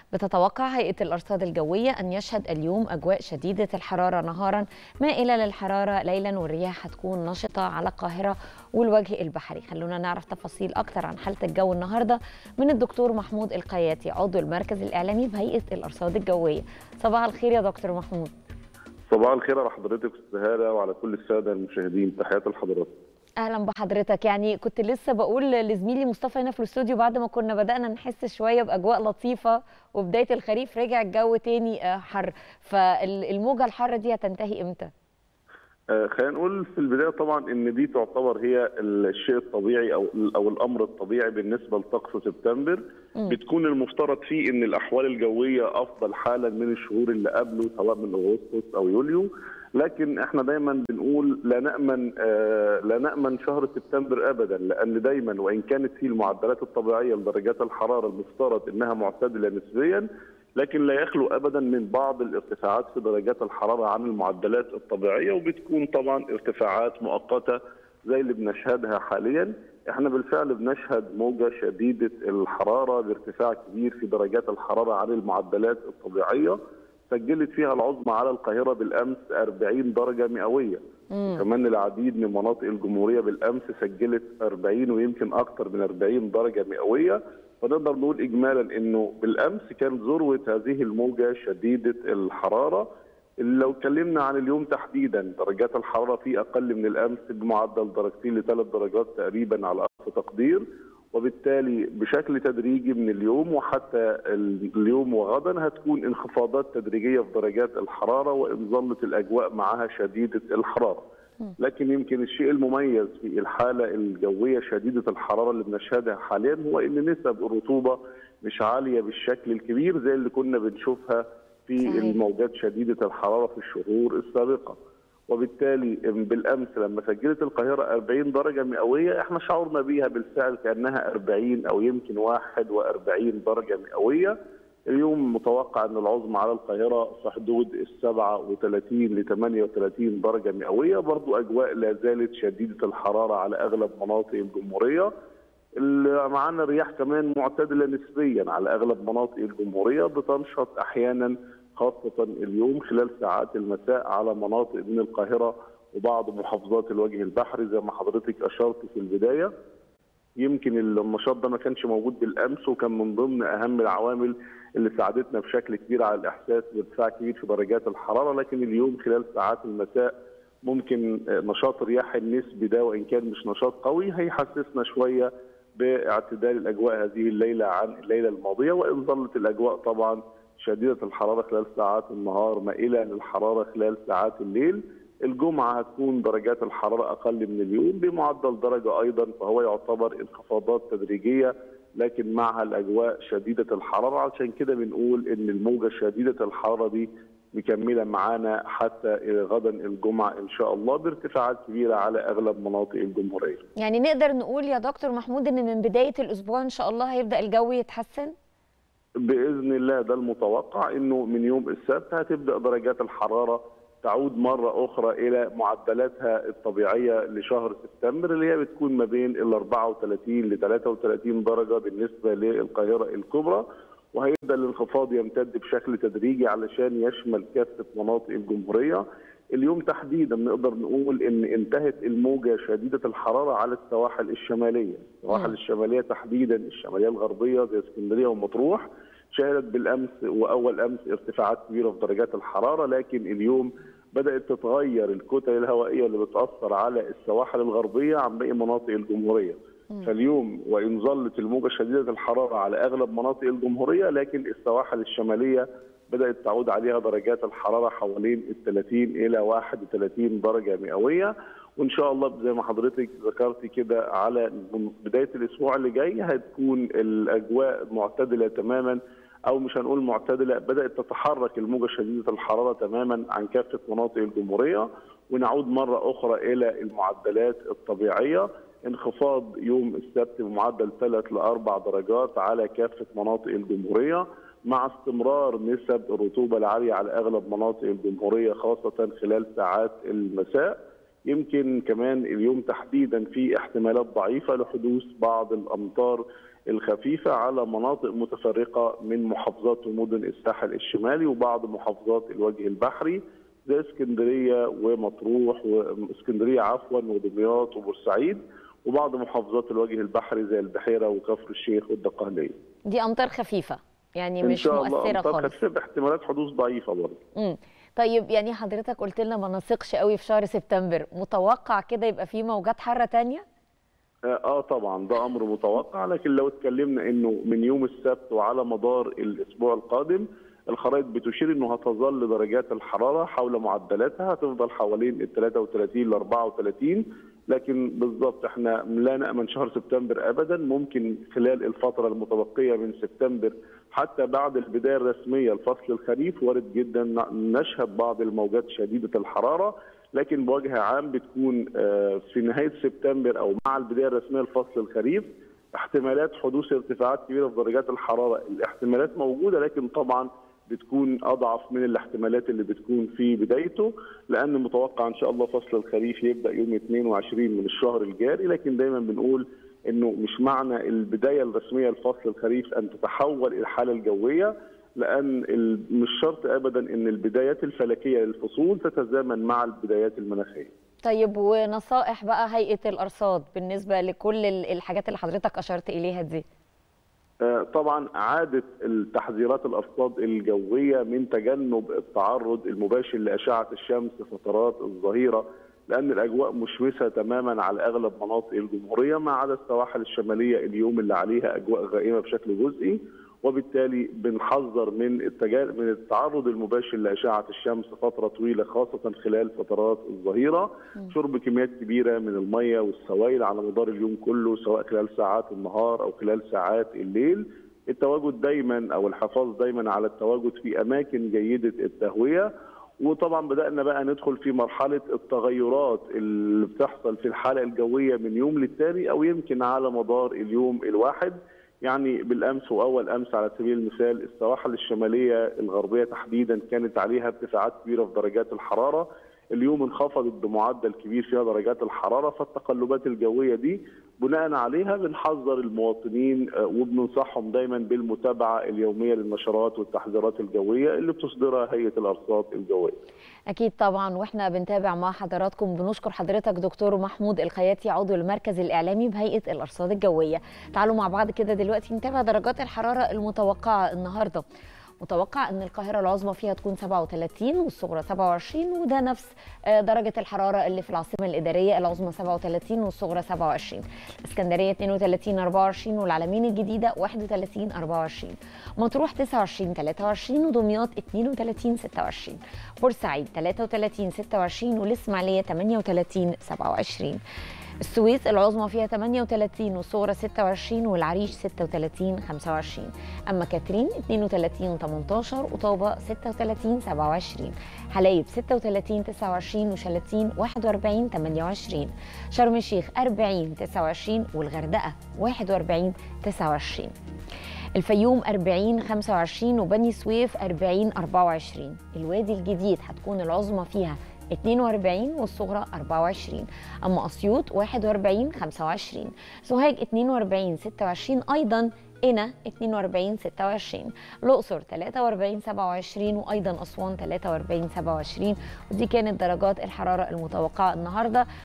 بتتوقع هيئة الأرصاد الجوية أن يشهد اليوم أجواء شديدة الحرارة نهارا مائلة للحرارة ليلا والرياح هتكون نشطة على القاهرة والوجه البحري خلونا نعرف تفاصيل أكتر عن حالة الجو النهاردة من الدكتور محمود القياتي عضو المركز الإعلامي بهيئة الأرصاد الجوية صباح الخير يا دكتور محمود صباح الخير على حضرتك استاذ هاله وعلى كل الساده المشاهدين تحياتي لحضرتك اهلا بحضرتك يعني كنت لسه بقول لزميلي مصطفى هنا في الاستوديو بعد ما كنا بدانا نحس شويه باجواء لطيفه وبدايه الخريف رجع الجو تاني حر فالموجه الحاره دي هتنتهي امتى آه خلينا نقول في البدايه طبعا ان دي تعتبر هي الشيء الطبيعي او او الامر الطبيعي بالنسبه لطقس سبتمبر م. بتكون المفترض فيه ان الاحوال الجويه افضل حالا من الشهور اللي قبله سواء من اغسطس او يوليو لكن احنا دايما بنقول لا نامن آه لا نامن شهر سبتمبر ابدا لان دايما وان كانت فيه المعدلات الطبيعيه لدرجات الحراره المفترض انها معتدله نسبيا لكن لا يخلو ابدا من بعض الارتفاعات في درجات الحراره عن المعدلات الطبيعيه وبتكون طبعا ارتفاعات مؤقته زي اللي بنشهدها حاليا احنا بالفعل بنشهد موجه شديده الحراره بارتفاع كبير في درجات الحراره عن المعدلات الطبيعيه سجلت فيها العظمى على القاهره بالامس 40 درجه مئويه كمان العديد من مناطق الجمهوريه بالامس سجلت 40 ويمكن اكثر من 40 درجه مئويه فنقدر نقول اجمالا انه بالامس كان ذروه هذه الموجه شديده الحراره اللي لو اتكلمنا عن اليوم تحديدا درجات الحراره فيه اقل من الامس بمعدل درجتين لثلاث درجات تقريبا على اقصى تقدير وبالتالي بشكل تدريجي من اليوم وحتى اليوم وغدا هتكون انخفاضات تدريجيه في درجات الحراره وان ظلت الاجواء معها شديده الحراره. لكن يمكن الشيء المميز في الحاله الجويه شديده الحراره اللي بنشهدها حاليا هو ان نسب الرطوبه مش عاليه بالشكل الكبير زي اللي كنا بنشوفها في صحيح. الموجات شديده الحراره في الشهور السابقه. وبالتالي بالامس لما سجلت القاهره 40 درجه مئويه احنا شعرنا بيها بالفعل كانها 40 او يمكن 41 درجه مئويه اليوم متوقع ان العظمى على القاهره في حدود ال 37 ل 38 درجه مئويه برضو اجواء لا زالت شديده الحراره على اغلب مناطق الجمهوريه اللي معانا رياح كمان معتدله نسبيا على اغلب مناطق الجمهوريه بتنشط احيانا خاصة اليوم خلال ساعات المساء على مناطق من القاهرة وبعض محافظات الوجه البحري زي ما حضرتك أشرت في البداية يمكن النشاط ده ما كانش موجود بالأمس وكان من ضمن أهم العوامل اللي ساعدتنا بشكل كبير على الإحساس بارتفاع كبير في درجات الحرارة لكن اليوم خلال ساعات المساء ممكن نشاط الرياح النسبي ده وإن كان مش نشاط قوي هيحسسنا شوية باعتدال الأجواء هذه الليلة عن الليلة الماضية وإن ظلت الأجواء طبعا شديدة الحرارة خلال ساعات النهار مائلة للحرارة خلال ساعات الليل الجمعة هتكون درجات الحرارة أقل من اليوم بمعدل درجة أيضا فهو يعتبر انخفاضات تدريجية لكن معها الأجواء شديدة الحرارة عشان كده بنقول إن الموجة شديدة الحرارة دي مكملة معانا حتى غدا الجمعة إن شاء الله بارتفاعات كبيرة على أغلب مناطق الجمهورية يعني نقدر نقول يا دكتور محمود إن من بداية الأسبوع إن شاء الله هيبدأ الجو يتحسن؟ باذن الله ده المتوقع انه من يوم السبت هتبدا درجات الحراره تعود مره اخرى الى معدلاتها الطبيعيه لشهر سبتمبر اللي هي بتكون ما بين ال 34 ل 33 درجه بالنسبه للقاهره الكبرى وهيبدا الانخفاض يمتد بشكل تدريجي علشان يشمل كافه مناطق الجمهوريه اليوم تحديدا نقدر نقول ان انتهت الموجه شديده الحراره على السواحل الشماليه، السواحل الشماليه تحديدا الشماليه الغربيه زي اسكندريه ومطروح شهدت بالامس واول امس ارتفاعات كبيره في درجات الحراره لكن اليوم بدات تتغير الكتل الهوائيه اللي بتاثر على السواحل الغربيه عن باقي مناطق الجمهوريه. فاليوم وان ظلت الموجه شديده الحراره على اغلب مناطق الجمهوريه لكن السواحل الشماليه بدات تعود عليها درجات الحراره حوالين ال 30 الى 31 درجه مئويه وان شاء الله زي ما حضرتك ذكرتي كده على بدايه الاسبوع اللي جاي هتكون الاجواء معتدله تماما او مش هنقول معتدله بدات تتحرك الموجه شديده الحراره تماما عن كافه مناطق الجمهوريه ونعود مره اخرى الى المعدلات الطبيعيه انخفاض يوم السبت بمعدل 3 ل 4 درجات على كافه مناطق الجمهوريه مع استمرار نسب الرطوبه العاليه على اغلب مناطق الجمهوريه خاصه خلال ساعات المساء يمكن كمان اليوم تحديدا في احتمالات ضعيفه لحدوث بعض الامطار الخفيفه على مناطق متفرقه من محافظات ومدن الساحل الشمالي وبعض محافظات الوجه البحري زي اسكندريه ومطروح واسكندريه عفوا ودمياط وبورسعيد وبعض محافظات الوجه البحري زي البحيره وكفر الشيخ والدقهليه. دي امطار خفيفه يعني ان مش شاء الله مؤثره امطار خالص خفيفه باحتمالات حدوث ضعيفه برضه. امم طيب يعني حضرتك قلت لنا ما نثقش قوي في شهر سبتمبر متوقع كده يبقى في موجات حاره تانية اه آه طبعا ده امر متوقع لكن لو اتكلمنا انه من يوم السبت وعلى مدار الاسبوع القادم الخرائط بتشير انه هتظل درجات الحراره حول معدلاتها هتفضل حوالين ال 33 ل 34 لكن بالضبط احنا لا نامن شهر سبتمبر ابدا ممكن خلال الفتره المتبقيه من سبتمبر حتى بعد البدايه الرسميه لفصل الخريف وارد جدا نشهد بعض الموجات شديده الحراره لكن بوجه عام بتكون آه، في نهايه سبتمبر او مع البدايه الرسميه لفصل الخريف احتمالات حدوث ارتفاعات كبيره في درجات الحراره، الاحتمالات موجوده لكن طبعا بتكون اضعف من الاحتمالات اللي بتكون في بدايته لان متوقع ان شاء الله فصل الخريف يبدا يوم 22 من الشهر الجاري لكن دايما بنقول انه مش معنى البدايه الرسميه لفصل الخريف ان تتحول الى الحاله الجويه لان ال- مش شرط ابدا ان البدايات الفلكيه للفصول تتزامن مع البدايات المناخيه. طيب ونصائح بقى هيئه الارصاد بالنسبه لكل ال- الحاجات اللي حضرتك اشرت اليها دي آه، طبعا عادت التحذيرات الارصاد الجويه من تجنب التعرض المباشر لاشعه الشمس فترات الظهيره لان الاجواء مشمسه تماما على اغلب مناطق الجمهوريه ما عدا السواحل الشماليه اليوم اللي عليها اجواء غائمه بشكل جزئي وبالتالي بنحذر من التجا... من التعرض المباشر لاشعه الشمس فتره طويله خاصه خلال فترات الظهيره شرب كميات كبيره من الميه والسوائل على مدار اليوم كله سواء خلال ساعات النهار او خلال ساعات الليل التواجد دايما او الحفاظ دايما على التواجد في اماكن جيده التهويه وطبعا بدانا بقى ندخل في مرحله التغيرات اللي بتحصل في الحاله الجويه من يوم للتاني او يمكن على مدار اليوم الواحد يعني بالامس واول امس على سبيل المثال السواحل الشماليه الغربيه تحديدا كانت عليها ارتفاعات كبيره في درجات الحراره اليوم انخفضت بمعدل كبير فيها درجات الحراره فالتقلبات الجويه دي بناء عليها بنحذر المواطنين آه، وبننصحهم دايما بالمتابعه اليوميه للنشرات والتحذيرات الجويه اللي بتصدرها هيئه الارصاد الجويه. اكيد طبعا واحنا بنتابع مع حضراتكم بنشكر حضرتك دكتور محمود الخياتي عضو المركز الاعلامي بهيئه الارصاد الجويه تعالوا مع بعض كده دلوقتي نتابع درجات الحراره المتوقعه النهارده متوقع ان القاهره العظمى فيها تكون 37 والصغرى 27 وده نفس آه، درجه الحراره اللي في العاصمه الاداريه العظمى 37 والصغرى 27 اسكندريه 32 24 والعلمين الجديده 31 24 مطروح 29 23 ودمياط 32 26 بورسعيد 33 26 والاسماعيليه 38 27 السويس العظمى فيها 38 والصغرى 26 والعريش 36 25 اما كاترين 32 18 وطابة 36 27 حلايب 36 29 وشلاتين 41 28 شرم الشيخ 40 29 والغردقة 41 29 الفيوم 40 25 وبني سويف 40 24 الوادي الجديد هتكون العظمى فيها 42 والصغرى 24 اما اسيوط 41 25 سوهاج 42 26 ايضا قنا 42 26 الاقصر 43 27 وايضا اسوان 43 27 ودي كانت درجات الحراره المتوقعه النهارده